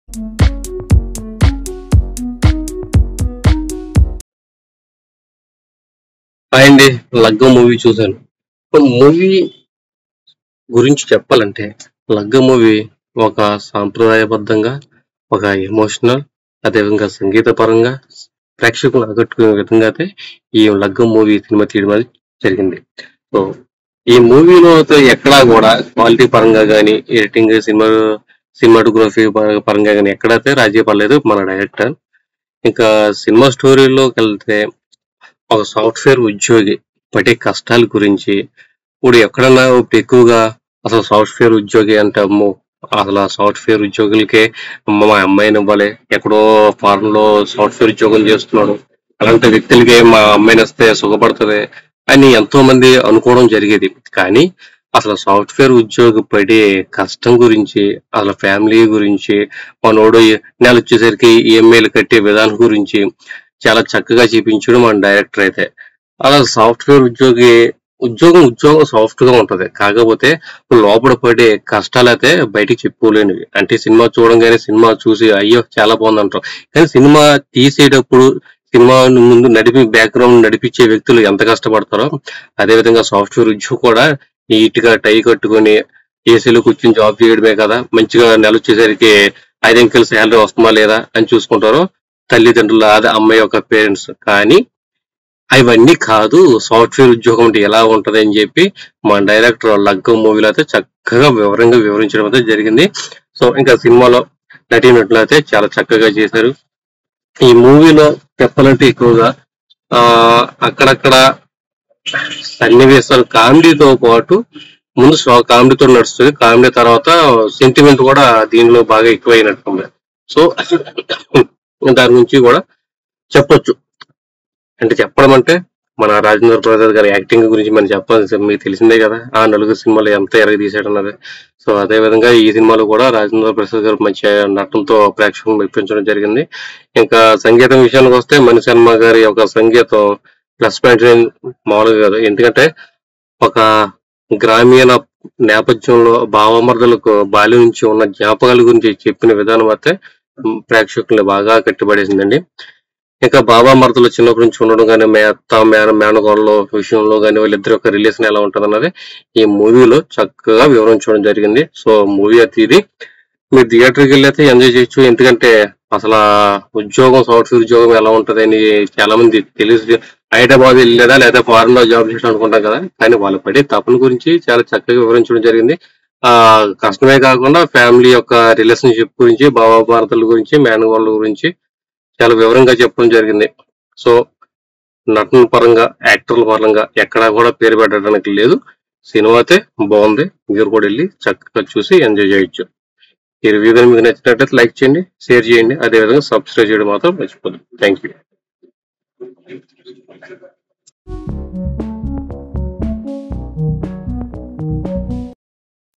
hi అండి లగ్గం movie చూశాను మూవీ గురించి చెప్పాలంటే లగ్గం మూవీ ఒక సాంప్రదాయబద్ధంగా ఒక ఎమోషనల్ అదేవిధంగా సంగీత పరంగా ప్రేక్షకులు ఆకట్టుకునే విధంగా అయితే ఈ లగ్గం మూవీ సినిమా తీయడం అనేది జరిగింది సో ఈ మూవీలో అయితే ఎక్కడా కూడా క్వాలిటీ పరంగా కానీ ఎడిటింగ్ సినిమా సినిమాటోగ్రఫీ పరంగా కానీ ఎక్కడైతే రాజీ పడలేదు మన డైరెక్టర్ ఇంకా సినిమా స్టోరీలోకి వెళ్తే ఒక సాఫ్ట్వేర్ ఉద్యోగి పడే కష్టాల గురించి ఇప్పుడు ఎక్కడన్నా ఇప్పుడు ఎక్కువగా అసలు సాఫ్ట్వేర్ ఉద్యోగి అంటే అమ్మో అసలు ఆ సాఫ్ట్వేర్ ఉద్యోగులకే అమ్మ మా అమ్మాయిని ఇవ్వాలి ఎక్కడో ఫారెన్ లో సాఫ్ట్వేర్ ఉద్యోగం చేస్తున్నాడు అలాంటి వ్యక్తులకి మా అమ్మాయిని వస్తే సుఖపడుతుంది అని ఎంతో మంది అనుకోవడం జరిగేది కానీ అసలు సాఫ్ట్వేర్ ఉద్యోగి పడే కష్టం గురించి అసలు ఫ్యామిలీ గురించి మనోడు నెల వచ్చేసరికి ఈఎంఐలు కట్టే విధానం గురించి చాలా చక్కగా చూపించాడు మన డైరెక్టర్ అయితే అలా సాఫ్ట్వేర్ ఉద్యోగి ఉద్యోగం ఉద్యోగం సాఫ్ట్ గా ఉంటది కాకపోతే లోపల పడే కష్టాలు అయితే బయటికి చెప్పుకోలేనివి అంటే సినిమా చూడంగానే సినిమా చూసి అయ్యో చాలా బాగుంది అంటారు కానీ సినిమా తీసేటప్పుడు సినిమా ముందు నడిపి బ్యాక్గ్రౌండ్ నడిపించే వ్యక్తులు ఎంత కష్టపడతారో అదే విధంగా సాఫ్ట్వేర్ ఉద్యోగం కూడా నీట్ గా టై కట్టుకొని ఏసీలో కూర్చొని జాబ్ చేయడమే కదా మంచిగా నెల వచ్చేసరికి ఐదు అంకెల శాలరీ వస్తుందా లేదా అని చూసుకుంటారు తల్లిదండ్రుల అదే అమ్మాయి యొక్క పేరెంట్స్ కానీ అవన్నీ కాదు సాఫ్ట్వేర్ ఉద్యోగం అంటే ఎలా ఉంటది అని చెప్పి మా డైరెక్టర్ లగ్గం మూవీలో అయితే చక్కగా వివరంగా వివరించడం అయితే జరిగింది సో ఇంకా సినిమాలో నటీనటులు అయితే చాలా చక్కగా చేశారు ఈ మూవీలో చెప్పాలంటే ఎక్కువగా ఆ అక్కడక్కడ సన్నివేశాలు కామెడీతో పాటు ముందు కామెడీతో నడుస్తుంది కామెడీ తర్వాత సెంటిమెంట్ కూడా దీనిలో బాగా ఎక్కువైనట్టుంది సో దాని నుంచి కూడా చెప్పొచ్చు అంటే చెప్పడం అంటే మన రాజేంద్ర ప్రసాద్ గారి యాక్టింగ్ గురించి మనం చెప్పాల్సి మీకు తెలిసిందే కదా ఆ నలుగురు సినిమాలు ఎంత ఎరగ తీసాడు అన్నది సో అదే విధంగా ఈ సినిమాలో కూడా రాజేంద్ర ప్రసాద్ గారు మంచి నటనతో ప్రేక్షకులు మెప్పించడం జరిగింది ఇంకా సంగీతం విషయానికి వస్తే మణి శర్మ గారి యొక్క సంగీతం ప్లస్ పాయింట్ మామూలుగా కాదు ఎందుకంటే ఒక గ్రామీణ నేపథ్యంలో భావమర్దలకు బాల్యం నుంచి ఉన్న జ్ఞాపకాల గురించి చెప్పిన విధానం అయితే ప్రేక్షకుల్ని బాగా కట్టిపడేసిందండి ఇంకా బాబా మరదలు చిన్నప్పటి నుంచి ఉండడం కానీ మేత్త మేన మేనగోళ్ళ విషయంలో కానీ వాళ్ళిద్దరి యొక్క రిలేషన్ ఎలా ఉంటుంది అన్నది ఈ మూవీలో చక్కగా వివరించడం జరిగింది సో మూవీ అయితే ఇది మీరు థియేటర్కి వెళ్ళి అయితే ఎంజాయ్ చేయొచ్చు ఎందుకంటే అసలు ఆ ఉద్యోగం సాఫ్ట్వేర్ ఉద్యోగం ఎలా ఉంటది అని చాలా మంది తెలిసి హైదరాబాద్ వెళ్ళేదా లేదా ఫారెన్ లో జాబ్ చేయడం అనుకుంటాం కదా కానీ వాళ్ళు పడే తపన గురించి చాలా చక్కగా వివరించడం జరిగింది ఆ కష్టమే కాకుండా ఫ్యామిలీ యొక్క రిలేషన్షిప్ గురించి బాబా భారతల గురించి మేనగోళ్ళ గురించి చాలా వివరంగా చెప్పడం జరిగింది సో నటన పరంగా యాక్టర్ల పరంగా ఎక్కడా కూడా పేరు పెట్టడానికి లేదు సినిమా అయితే బాగుంది మీరు కూడా వెళ్ళి చక్కగా చూసి ఎంజాయ్ చేయొచ్చు ఈ రివ్యూ కానీ మీకు నచ్చినట్లయితే లైక్ చేయండి షేర్ చేయండి అదేవిధంగా సబ్స్క్రైబ్ చేయడం మాత్రం మర్చిపోదు థ్యాంక్ యూ